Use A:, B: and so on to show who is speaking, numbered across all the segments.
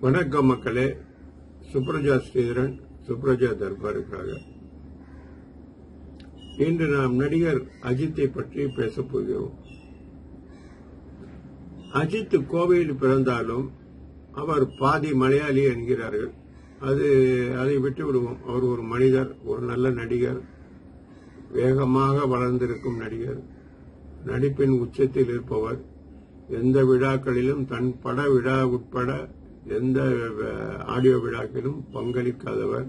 A: வணக்கம் மக்களே சுப்ரஜா ஸ்ரீதரன் சுப்ரஜா தர்பாருக்காக இன்று நாம் நடிகர் அஜித்தை பற்றி பேசப் போகிறோம் அஜித் கோவையில் பிறந்தாலும் அவர் பாதி மலையாளி என்கிறார்கள் அது அதை விட்டு விடுவோம் அவர் ஒரு மனிதர் ஒரு நல்ல நடிகர் வேகமாக வளர்ந்திருக்கும் நடிகர் நடிப்பின் உச்சத்தில் இருப்பவர் எந்த விழாக்களிலும் தன் பட விழா உட்பட எந்த அஹ், ஆடியோ விழாக்களிலும் பங்களிக்காதவர்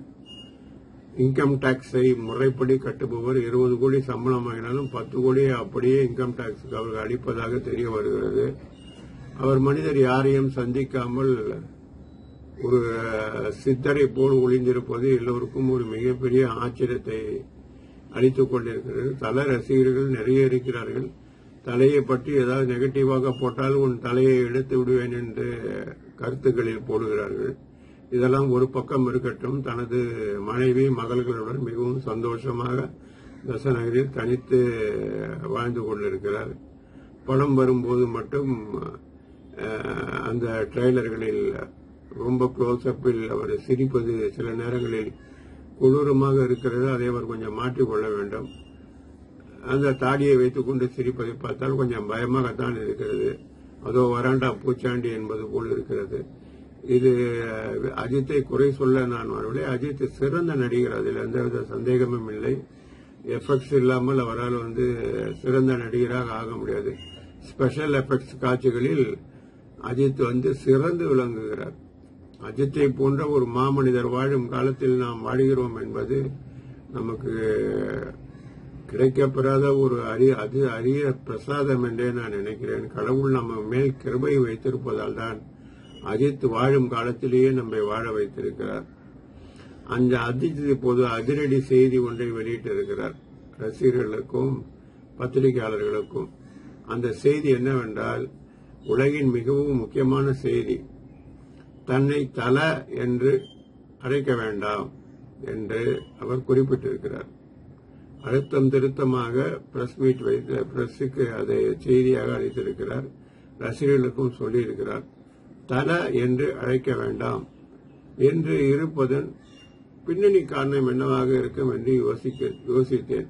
A: இன்கம் டாக்ஸை முறைப்படி கட்டுபவர் இருபது கோடி சம்பளம் வாங்கினாலும் பத்து கோடி அப்படியே இன்கம் டாக்ஸுக்கு அவர்கள் அளிப்பதாக தெரிய வருகிறது அவர் மனிதர் யாரையும் சந்திக்காமல் ஒரு அஹ், சித்தரை போல் ஒளிந்திருப்பது எல்லோருக்கும் ஒரு மிகப்பெரிய ஆச்சரியத்தை அளித்துக் கொண்டிருக்கிறது தல ரசிகர்கள் நிறைய இருக்கிறார்கள் தலையை பற்றி ஏதாவது நெகட்டிவாக போட்டால் உன் தலையை எடுத்து விடுவேன் என்று கருத்துக்களில் போடுகிறார்கள் இதெல்லாம் ஒரு பக்கம் இருக்கட்டும் தனது மனைவி மகள்களுடன் மிகவும் சந்தோஷமாக தசநகரில் தனித்து வாழ்ந்து கொண்டிருக்கிறார் படம் வரும்போது மட்டும் அஹ், அந்த ட்ரெய்லர்களில் ரொம்ப க்ளோஸ்அப்பில் அவர் சிரிப்பது சில நேரங்களில் கொடூரமாக இருக்கிறது அதை அவர் கொஞ்சம் மாற்றிக்கொள்ள வேண்டும் அந்த தாடியை வைத்துக்கொண்டு சிரிப்பதை பார்த்தால் கொஞ்சம் பயமாகத்தான் இருக்கிறது அதோ வராண்டா பூச்சாண்டி என்பது போல் இருக்கிறது இது அஹ், அஜித்தை குறை சொல்ல நான் வரவில்லை அஜித் சிறந்த நடிகர் அதில் எந்தவித சந்தேகமும் இல்லை எஃபெக்ட்ஸ் இல்லாமல் அவரால் வந்து சிறந்த நடிகராக ஆக முடியாது ஸ்பெஷல் எஃபெக்ட்ஸ் காட்சிகளில் அஜித் வந்து சிறந்து விளங்குகிறார் அஜித்தை போன்ற ஒரு மாமனிதர் வாழும் காலத்தில் நாம் வாழுகிறோம் என்பது நமக்கு கிடைக்கப்பெறாத ஒரு அரிய அது அரிய பிரசாதம் என்றே நான் நினைக்கிறேன் கடவுள் நம்ம மேல் கிருபை வைத்திருப்பதால் தான் அஜித் வாழும் காலத்திலேயே நம்மை வாழ வைத்திருக்கிறார் அந்த அஜித் இப்போது அதிரடி செய்தி ஒன்றை வெளியிட்டிருக்கிறார் ரசிகர்களுக்கும் பத்திரிகையாளர்களுக்கும் அந்த செய்தி என்னவென்றால் உலகின் மிகவும் முக்கியமான செய்தி தன்னை தல என்று அழைக்க வேண்டாம் என்று அவர் குறிப்பிட்டிருக்கிறார் அழுத்தம் திருத்தமாக பிரஸ் மீட் வைத்து பிரஸுக்கு அதை செய்தியாக அளித்திருக்கிறார் ரசிகர்களுக்கும் சொல்லியிருக்கிறார் தல என்று அழைக்க வேண்டாம் என்று இருப்பதன் பின்னணி காரணம் என்னவாக இருக்கும் என்று யோசிக்க யோசித்தேன்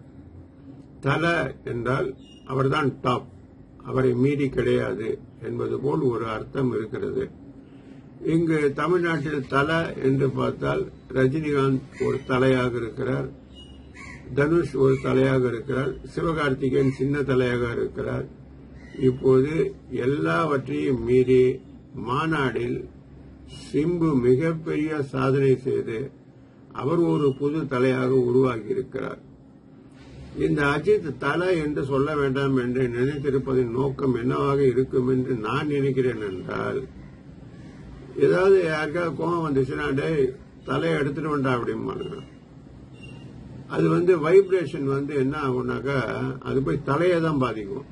A: தல என்றால் அவர்தான் டாப் அவரை மீறி கிடையாது என்பது போல் ஒரு அர்த்தம் இருக்கிறது இங்கு தமிழ்நாட்டில் தல என்று பார்த்தால் ரஜினிகாந்த் ஒரு தலையாக இருக்கிறார் தனுஷ் ஒரு தலையாக இருக்கிறார் சிவகார்த்திகேயன் சின்ன தலையாக இருக்கிறார் இப்போது எல்லாவற்றையும் மீறி மாநாடில் சிம்பு மிகப்பெரிய சாதனை செய்து அவர் ஒரு புது தலையாக உருவாகி இருக்கிறார் இந்த அஜித் தலை என்று சொல்ல வேண்டாம் என்று நினைத்திருப்பதின் நோக்கம் என்னவாக இருக்கும் என்று நான் நினைக்கிறேன் என்றால் ஏதாவது யாருக்காவது கோபம் வந்துச்சுன்னா டேய் தலையை எடுத்துட்டு வேண்டாம் அப்படிம்பாங்க அது வந்து வைப்ரேஷன் வந்து என்ன ஆகும்னாக்கா அது போய் தலையை தான் பாதிக்கும்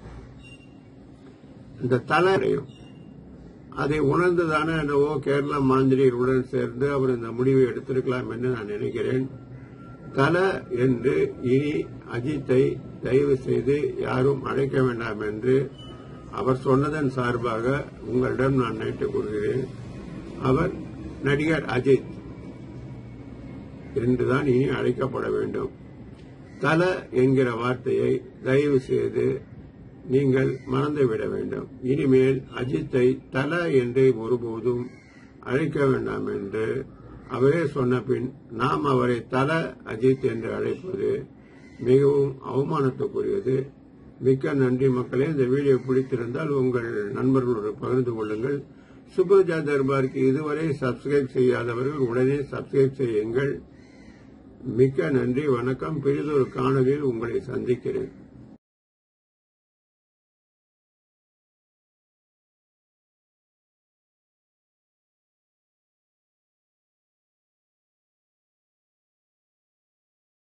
A: இந்த தலை அடையும் அதை உணர்ந்துதானே என்னவோ கேரளா மாந்திரிகளுடன் சேர்ந்து அவர் இந்த முடிவை எடுத்திருக்கலாம் என்று நான் நினைக்கிறேன் தல என்று இனி அஜித்தை தயவு செய்து யாரும் அழைக்க வேண்டாம் என்று அவர் சொன்னதன் சார்பாக உங்களிடம் நான் நேற்று கூறுகிறேன் அவர் நடிகர் அஜித் என்றுதான் இனி அழைக்கப்பட வேண்டும் தல என்கிற வார்த்தையை தயவு செய்து நீங்கள் மறந்துவிட வேண்டும் இனிமேல் அஜித்தை தல என்று ஒருபோதும் அழைக்க வேண்டாம் என்று அவரே சொன்ன பின் நாம் அவரை தல அஜித் என்று அழைப்பது மிகவும் அவமானத்துக்குரியது மிக்க நன்றி மக்களே இந்த வீடியோ பிடித்திருந்தால் உங்கள் நண்பர்களோடு பகிர்ந்து கொள்ளுங்கள் சுப்ரஜா தர்பாருக்கு இதுவரை சப்ஸ்கிரைப் செய்யாதவர்கள் உடனே சப்ஸ்கிரைப் செய்யுங்கள் மிக்க நன்றி வணக்கம் பெரிதொரு காணொலியில் உங்களை சந்திக்கிறேன்